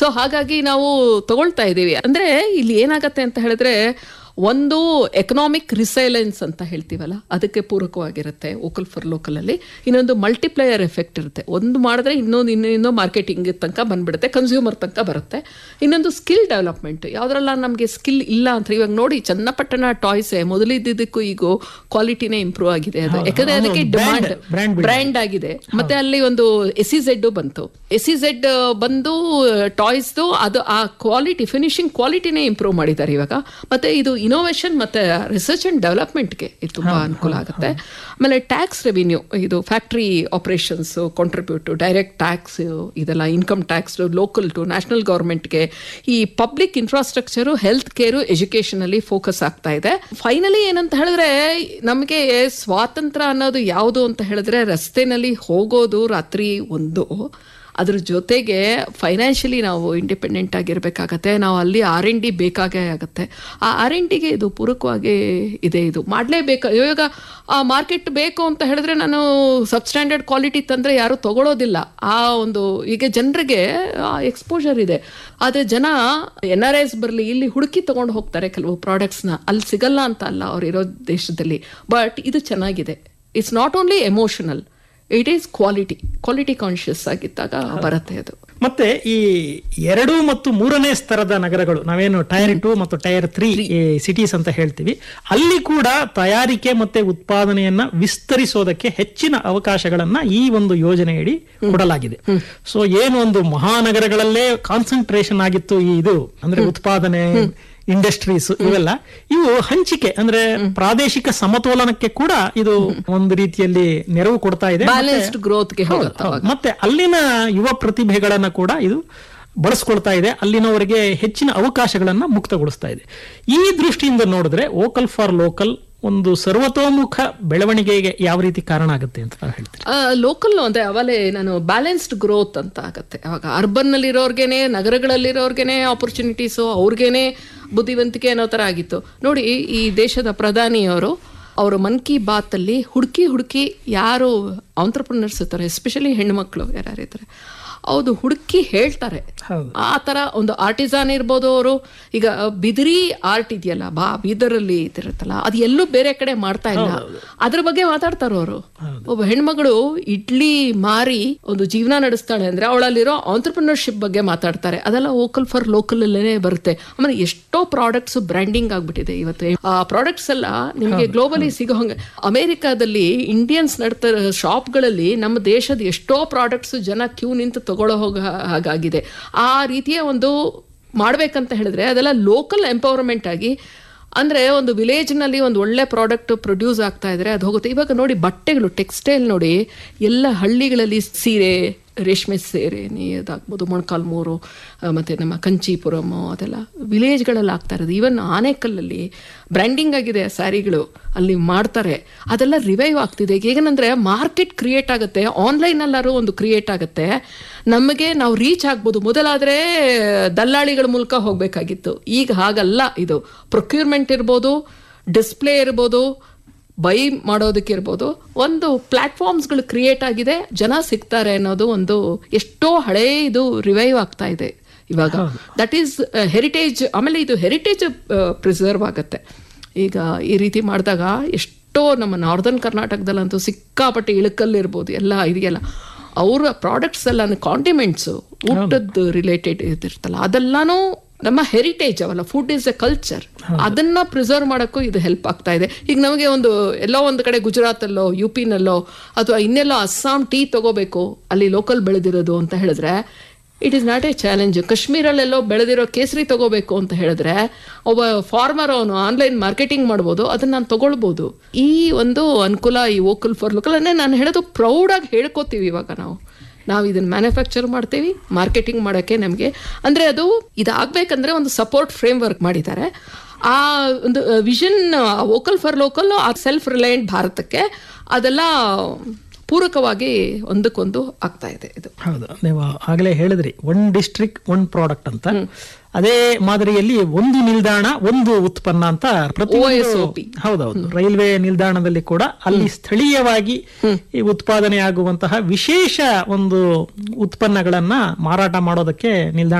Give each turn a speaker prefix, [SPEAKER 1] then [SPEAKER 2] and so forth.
[SPEAKER 1] So ಹಾಗಾಗಿ ನಾವು ತಗೊಳ್ತಾ ಇದ್ದೀವಿ ಅಂದ್ರೆ ಇಲ್ಲಿ ಏನಾಗತ್ತೆ ಅಂತ ಹೇಳಿದ್ರೆ ಒಂದು ಎಕನಾಮಿಕ್ ರಿಸೈಲೆನ್ಸ್ ಅಂತ ಹೇಳ್ತೀವಲ್ಲ ಅದಕ್ಕೆ ಪೂರಕವಾಗಿರುತ್ತೆ ವೋಕಲ್ ಫಾರ್ ಲೋಕಲ್ ಅಲ್ಲಿ ಇನ್ನೊಂದು ಮಲ್ಟಿಪ್ಲೇಯರ್ ಎಫೆಕ್ಟ್ ಇರುತ್ತೆ ಒಂದು ಮಾಡಿದ್ರೆ ಇನ್ನೊಂದು ಇನ್ನೂ ಇನ್ನೂ ಮಾರ್ಕೆಟಿಂಗ್ ತನಕ ಬಂದ್ಬಿಡುತ್ತೆ ಕನ್ಸ್ಯೂಮರ್ ತನಕ ಬರುತ್ತೆ ಇನ್ನೊಂದು ಸ್ಕಿಲ್ ಡೆವಲಪ್ಮೆಂಟ್ ಯಾವ್ದ್ರಲ್ಲ ನಮಗೆ ಸ್ಕಿಲ್ ಇಲ್ಲ ಅಂತ ಇವಾಗ ನೋಡಿ ಚನ್ನಪಟ್ಟಣ ಟಾಯ್ಸೆ ಮೊದಲಿದ್ದಕ್ಕೂ ಈಗ ಕ್ವಾಲಿಟಿನೇ ಇಂಪ್ರೂವ್ ಆಗಿದೆ ಅದು ಯಾಕಂದ್ರೆ ಅದಕ್ಕೆ
[SPEAKER 2] brand-
[SPEAKER 1] demand
[SPEAKER 2] brand building.
[SPEAKER 1] Brand ಆಗಿದೆ ಮತ್ತೆ ಅಲ್ಲಿ ಒಂದು ಎಸ್ ಸಿ ಝೆಡ್ ಬಂತು ಎಸ್ ಸಿ ಝೆಡ್ ಬಂದು ಟಾಯ್ಸ್ದು ಅದು ಆ ಕ್ವಾಲಿಟಿ ಫಿನಿಶಿಂಗ್ ಕ್ವಾಲಿಟಿನೇ ಇಂಪ್ರೂವ್ ಮಾಡಿದ್ದಾರೆ ಇವಾಗ ಮತ್ತೆ ಇದು ಇನೋವೇಷನ್ ಮತ್ತೆ ರಿಸರ್ಚ್ ಅಂಡ್ ಡೆವಲಪ್ಮೆಂಟ್ಗೆ ಇದು ತುಂಬಾ ಅನುಕೂಲ ಆಗುತ್ತೆ ಆಮೇಲೆ ಟ್ಯಾಕ್ಸ್ ರೆವಿನ್ಯೂ ಇದು factory operations contribute direct tax ಇದೆಲ್ಲ income tax local to national ಗೌರ್ಮೆಂಟ್ಗೆ ಈ public infrastructure health care education ಅಲ್ಲಿ ಫೋಕಸ್ ಆಗ್ತಾ ಇದೆ ಫೈನಲಿ ಏನಂತ ಹೇಳಿದ್ರೆ ನಮಗೆ ಸ್ವಾತಂತ್ರ್ಯ ಅನ್ನೋದು ಯಾವುದು ಅಂತ ಹೇಳಿದ್ರೆ ರಸ್ತೆನಲ್ಲಿ ಹೋಗೋದು ರಾತ್ರಿ ಒಂದು ಅದ್ರ ಜೊತೆಗೆ ಫೈನಾನ್ಷಿಯಲಿ ನಾವು ಇಂಡಿಪೆಂಡೆಂಟ್ ಆಗಿರ್ಬೇಕಾಗತ್ತೆ ನಾವು ಅಲ್ಲಿ ಆರ್ ಎನ್ ಡಿ ಬೇಕಾಗೇ ಆಗುತ್ತೆ ಆ ಆರ್ ಎನ್ ಡಿಗೆ ಇದು ಪೂರಕವಾಗಿ ಇದೆ ಇದು ಮಾಡಲೇಬೇಕು ಇವಾಗ ಆ ಮಾರ್ಕೆಟ್ ಬೇಕು ಅಂತ ಹೇಳಿದ್ರೆ ನಾನು ಸಬ್ ಸ್ಟ್ಯಾಂಡರ್ಡ್ ಕ್ವಾಲಿಟಿ ತಂದ್ರೆ ಯಾರು ತಗೊಳ್ಳೋದಿಲ್ಲ ಆ ಒಂದು ಈಗ ಜನರಿಗೆ ಎಕ್ಸ್ಪೋಜರ್ ಇದೆ ಆದರೆ ಜನ ಎನ್ ಆರ್ ಐಸ್ ಬರಲಿ ಇಲ್ಲಿ ಹುಡುಕಿ ತಗೊಂಡು ಹೋಗ್ತಾರೆ ಕೆಲವು ಪ್ರಾಡಕ್ಟ್ಸ್ನ ಅಲ್ಲಿ ಸಿಗಲ್ಲ ಅಂತ ಅಲ್ಲ ಅವ್ರು ಇರೋ ದೇಶದಲ್ಲಿ ಬಟ್ ಇದು ಚೆನ್ನಾಗಿದೆ it's not only emotional it is quality quality conscious ಆಗಿದ್ದಾಗ ಬರುತ್ತೆ ಅದು
[SPEAKER 2] ಮತ್ತೆ ಈ ಎರಡು ಮತ್ತು ಮೂರನೇ ಸ್ತರದ ನಗರಗಳು ನಾವೇನು ಟೈರ್ ಟು ಮತ್ತು ಟೈರ್ ತ್ರೀ ಸಿಟೀಸ್ ಅಂತ ಹೇಳ್ತೀವಿ ಅಲ್ಲಿ ಕೂಡ ತಯಾರಿಕೆ ಮತ್ತೆ ಉತ್ಪಾದನೆಯನ್ನ ವಿಸ್ತರಿಸೋದಕ್ಕೆ ಹೆಚ್ಚಿನ ಅವಕಾಶಗಳನ್ನ ಈ ಒಂದು ಯೋಜನೆಯಡಿ ಕೊಡಲಾಗಿದೆ ಸೊ ಏನು ಒಂದು ಮಹಾನಗರಗಳಲ್ಲೇ ಕಾನ್ಸಂಟ್ರೇಷನ್ ಆಗಿತ್ತು ಈ ಇದು ಅಂದ್ರೆ ಉತ್ಪಾದನೆ ಇಂಡಸ್ಟ್ರೀಸ್ ಇವೆಲ್ಲ ಇವು ಹಂಚಿಕೆ ಅಂದ್ರೆ ಪ್ರಾದೇಶಿಕ ಸಮತೋಲನಕ್ಕೆ ಕೂಡ ಇದು ಒಂದು ರೀತಿಯಲ್ಲಿ ನೆರವು ಕೊಡ್ತಾ ಇದೆ ಮತ್ತೆ-
[SPEAKER 1] ಬ್ಯಾಲೆನ್ಸ್ಡ್ ಗ್ರೋತ್ಗೆ ಹೋಗುತ್ತೆ
[SPEAKER 2] ಹೌದು. ಮತ್ತೆ ಅಲ್ಲಿನ ಯುವ ಪ್ರತಿಭೆಗಳನ್ನ ಕೂಡ ಇದು ಬಳಸ್ಕೊಳ್ತಾ ಇದೆ ಅಲ್ಲಿನವರಿಗೆ ಹೆಚ್ಚಿನ ಅವಕಾಶಗಳನ್ನ ಮುಕ್ತಗೊಳಿಸ್ತಾ ಇದೆ ಈ ದೃಷ್ಟಿಯಿಂದ ನೋಡಿದ್ರೆ ವೋಕಲ್ ಫಾರ್ ಲೋಕಲ್ ಒಂದು ಸರ್ವತೋಮುಖ ಬೆಳವಣಿಗೆಗೆ ಯಾವ ರೀತಿ ಕಾರಣ ಆಗುತ್ತೆ ಅಂತ ತಾವು ಹೇಳ್ತೀರಿ
[SPEAKER 1] ಲೋಕಲ್ ಅಂದ್ರೆ ಅವಲೇ ನಾನು ಬ್ಯಾಲೆನ್ಸ್ಡ್ ಗ್ರೋತ್ ಅಂತ ಆಗತ್ತೆ ಅವಾಗ ಅರ್ಬನ್ ನಲ್ಲಿರೋರ್ಗೆನೆ ನಗರಗಳಲ್ಲಿರೋರ್ಗೆನೆ ಆಪರ್ಚುನಿಟೀಸು ಅವ್ರಿಗೇನೆ ಬುದ್ಧಿವಂತಿಕೆ ಅನ್ನೋ ಥರ ಆಗಿತ್ತು ನೋಡಿ ಈ ದೇಶದ ಪ್ರಧಾನಿಯವರು ಅವರು ಮನ್ ಕಿ ಬಾತ್ ಅಲ್ಲಿ ಹುಡುಕಿ ಹುಡುಕಿ ಯಾರು ಆಂಟ್ರಪ್ರನರ್ಸ್ ಇರ್ತಾರೆ ಎಸ್ಪೆಷಲಿ ಹೆಣ್ಮಕ್ಳು ಯಾರ್ಯಾರು ಇರ್ತಾರೆ ಹೌದು ಹುಡುಕಿ ಹೇಳ್ತಾರೆ
[SPEAKER 2] ಹೌದು.
[SPEAKER 1] ಆ ತರ ಒಂದು ಆರ್ಟಿಸಾನ್ ಇರ್ಬೋದು ಅವರು ಈಗ ಬಿದಿರಿ ಆರ್ಟ್ ಇದೆಯಲ್ಲ ಬಾ ಬೀದರಲ್ಲಿ ಇದಿರುತ್ತಲ್ಲ ಅದು ಎಲ್ಲೂ ಬೇರೆ ಕಡೆ ಮಾಡ್ತಾ ಇಲ್ಲ ಅದ್ರ ಬಗ್ಗೆ ಮಾತಾಡ್ತಾರ ಅವರು ಒಬ್ಬ ಹೆಣ್ಮಗಳು ಇಡ್ಲಿ ಮಾರಿ ಒಂದು ಜೀವನ ನಡೆಸ್ತಾಳೆ ಅಂದ್ರೆ ಅವಳಲ್ಲಿರೋ ಆಂಟ್ರಪ್ರಿನರ್ಶಿಪ್ ಬಗ್ಗೆ ಮಾತಾಡ್ತಾರೆ ಅದೆಲ್ಲ ವೋಕಲ್ ಫಾರ್ ಲೋಕಲ್ ಅಲ್ಲೇ ಬರುತ್ತೆ ಆಮೇಲೆ ಎಷ್ಟೋ ಪ್ರಾಡಕ್ಟ್ಸ್ ಬ್ರ್ಯಾಂಡಿಂಗ್ ಆಗ್ಬಿಟ್ಟಿದೆ ಇವತ್ತು ಆ ಪ್ರಾಡಕ್ಟ್ಸ್ ಎಲ್ಲ ನಿಮಗೆ ಗ್ಲೋಬಲಿ ಸಿಗೋ ಹಂಗೆ ಅಮೆರಿಕಾದಲ್ಲಿ ಇಂಡಿಯನ್ಸ್ ನಡ್ತ ಶಾಪ್ಗಳಲ್ಲಿ ನಮ್ಮ ದೇಶದ ಎಷ್ಟೋ ಪ್ರಾಡಕ್ಟ್ಸ್ ಜನ ಕ್ಯೂ ನಿಂತು ತಗೊಳ್ಳೋ ಹೋಗ ಹಾಗಾಗಿದೆ ಆ ರೀತಿಯ ಒಂದು ಮಾಡ್ಬೇಕಂತ ಹೇಳಿದ್ರೆ ಅದೆಲ್ಲ ಲೋಕಲ್ ಎಂಪವರ್ಮೆಂಟ್ ಆಗಿ ಅಂದ್ರೆ ಒಂದು ವಿಲೇಜ್ನಲ್ಲಿ ಒಂದು ಒಳ್ಳೆ ಪ್ರಾಡಕ್ಟ್ ಪ್ರೊಡ್ಯೂಸ್ ಆಗ್ತಾ ಇದ್ರೆ ಅದು ಹೋಗುತ್ತೆ ಇವಾಗ ನೋಡಿ ಬಟ್ಟೆಗಳು ಟೆಕ್ಸ್ಟೈಲ್ ನೋಡಿ ಎಲ್ಲ ಹಳ್ಳಿಗಳಲ್ಲಿ ಸೀರೆ ರೇಷ್ಮೆ ಸೀರೆ ಅದಾಗ್ಬೋದು ಮೊಣಕಾಲ್ಮೂರು ಆ, ಮತ್ತೆ ನಮ್ಮ ಕಂಚೀಪುರಮ್ ಅದೆಲ್ಲ ವಿಲೇಜ್ಗಳಲ್ಲಿ ಆಗ್ತಾ ಇರೋದು ಈವನ್ ಆನೆಕಲ್ಲಲ್ಲಿ ಬ್ರ್ಯಾಂಡಿಂಗ್ ಆಗಿದೆ ಸ್ಯಾರಿಗಳು ಅಲ್ಲಿ ಮಾಡ್ತಾರೆ ಅದೆಲ್ಲ ರಿವೈವ್ ಆಗ್ತಿದೆ ಈಗ ಏನಂದ್ರೆ ಮಾರ್ಕೆಟ್ ಕ್ರಿಯೇಟ್ ಆಗುತ್ತೆ ಆನ್ಲೈನ್ ಅಲ್ಲಾರು ಒಂದು ಕ್ರಿಯೇಟ್ ಆಗುತ್ತೆ ನಮಗೆ ನಾವು ರೀಚ್ ಆಗ್ಬೋದು ಮೊದಲಾದ್ರೆ ದಲ್ಲಾಳಿಗಳ ಮೂಲಕ ಹೋಗ್ಬೇಕಾಗಿತ್ತು ಈಗ ಹಾಗಲ್ಲ ಇದು ಪ್ರೊಕ್ಯೂರ್ಮೆಂಟ್ ಇರ್ಬೋದು ಡಿಸ್ಪ್ಲೇ ಇರ್ಬೋದು ಬೈ ಮಾಡೋದಕ್ಕೆ ಇರ್ಬೋದು ಒಂದು ಪ್ಲಾಟ್ಫಾರ್ಮ್ಸ್ಗಳು ಕ್ರಿಯೇಟ್ ಆಗಿದೆ ಜನ ಸಿಗ್ತಾರೆ ಅನ್ನೋದು ಒಂದು ಎಷ್ಟೋ ಹಳೇ ಇದು ರಿವೈವ್ ಆಗ್ತಾ ಇದೆ ಇವಾಗ ದಟ್ ಈಸ್ ಹೆರಿಟೇಜ್ ಆಮೇಲೆ ಇದು ಹೆರಿಟೇಜ್ ಪ್ರಿಸರ್ವ್ ಆಗುತ್ತೆ ಈಗ ಈ ರೀತಿ ಮಾಡಿದಾಗ ಎಷ್ಟೋ ನಮ್ಮ ನಾರ್ದರ್ನ್ ಕರ್ನಾಟಕದಲ್ಲಂತೂ ಸಿಕ್ಕಾಪಟ್ಟೆ ಇಳಕಲ್ಲಿರ್ಬೋದು ಎಲ್ಲ ಇದೆಯಲ್ಲ ಅವರ ಪ್ರಾಡಕ್ಟ್ಸ್ ಎಲ್ಲ ಕಾಂಟಿಮೆಂಟ್ಸು ಊಟದ್ದು ರಿಲೇಟೆಡ್ ಇದಿರ್ತಲ್ಲ ಅದೆಲ್ಲಾನು ನಮ್ಮ ಹೆರಿಟೇಜ್ ಅವಲ್ಲ ಫುಡ್ ಇಸ್ ಎ ಕಲ್ಚರ್ ಅದನ್ನ ಪ್ರಿಸರ್ವ್ ಮಾಡೋಕ್ಕೂ ಇದು ಹೆಲ್ಪ್ ಆಗ್ತಾ ಇದೆ ಈಗ ನಮಗೆ ಒಂದು ಎಲ್ಲೋ ಒಂದು ಕಡೆ ಗುಜರಾತಲ್ಲೋ ಯು ಪಿನಲ್ಲೋ ಅಥವಾ ಇನ್ನೆಲ್ಲೋ ಅಸ್ಸಾಂ ಟೀ ತಗೋಬೇಕು ಅಲ್ಲಿ ಲೋಕಲ್ ಬೆಳೆದಿರೋದು ಅಂತ ಹೇಳಿದ್ರೆ it is not a challenge ಕಾಶ್ಮೀರಲ್ಲೆಲ್ಲೋ ಬೆಳೆದಿರೋ ಕೇಸರಿ ತಗೋಬೇಕು ಅಂತ ಹೇಳಿದ್ರೆ ಒಬ್ಬ ಫಾರ್ಮರ್ ಅವನು ಆನ್ಲೈನ್ ಮಾರ್ಕೆಟಿಂಗ್ ಮಾಡ್ಬೋದು ಅದನ್ನ ನಾನು ತಗೊಳ್ಬೋದು ಈ ಒಂದು ಅನುಕೂಲ ಈ ವೋಕಲ್ ಫಾರ್ ಲೋಕಲ್ ಅನ್ನೇ ನಾನು ಹೇಳೋದು ಪ್ರೌಡಾಗಿ ಹೇಳ್ಕೊತೀವಿ ಇವಾಗ ನಾವು ನಾವು ಇದನ್ನ ಮ್ಯಾನುಫ್ಯಾಕ್ಚರ್ ಮಾಡ್ತೀವಿ ಮಾರ್ಕೆಟಿಂಗ್ ಮಾಡೋಕ್ಕೆ ನಮಗೆ ಅಂದರೆ ಅದು ಇದಾಗಬೇಕಂದ್ರೆ ಒಂದು ಸಪೋರ್ಟ್ ಫ್ರೇಮ್ ವರ್ಕ್ ಮಾಡಿದ್ದಾರೆ ಆ ಒಂದು ವಿಷನ್ ವೋಕಲ್ ಫಾರ್ ಲೋಕಲ್ ಆ ಸೆಲ್ಫ್ ರಿಲಯಂಟ್ ಭಾರತಕ್ಕೆ ಅದೆಲ್ಲ ಪೂರಕವಾಗಿ ಒಂದಕ್ಕೊಂದು ಆಗ್ತಾ ಇದೆ ಇದು
[SPEAKER 2] ಹೌದು ನೀವು ಆಗಲೇ ಹೇಳಿದ್ರಿ ಒನ್ ಡಿಸ್ಟ್ರಿಕ್ಟ್ ಒನ್ ಪ್ರಾಡಕ್ಟ್ ಅಂತ ಅದೇ ಮಾದರಿಯಲ್ಲಿ ಒಂದು ನಿಲ್ದಾಣ ಒಂದು ಉತ್ಪನ್ನ ಅಂತ ಪ್ರತಿಯೊಂದು
[SPEAKER 1] OSOP.
[SPEAKER 2] ಹೌದೌದು ರೈಲ್ವೆ ನಿಲ್ದಾಣದಲ್ಲಿ ಕೂಡ ಅಲ್ಲಿ ಸ್ಥಳೀಯವಾಗಿ ಈ ಉತ್ಪಾದನೆ ಆಗುವಂತಹ ವಿಶೇಷ ಒಂದು ಉತ್ಪನ್ನಗಳನ್ನ ಮಾರಾಟ ಮಾಡೋದಕ್ಕೆ ನಿಲ್ದಾಣ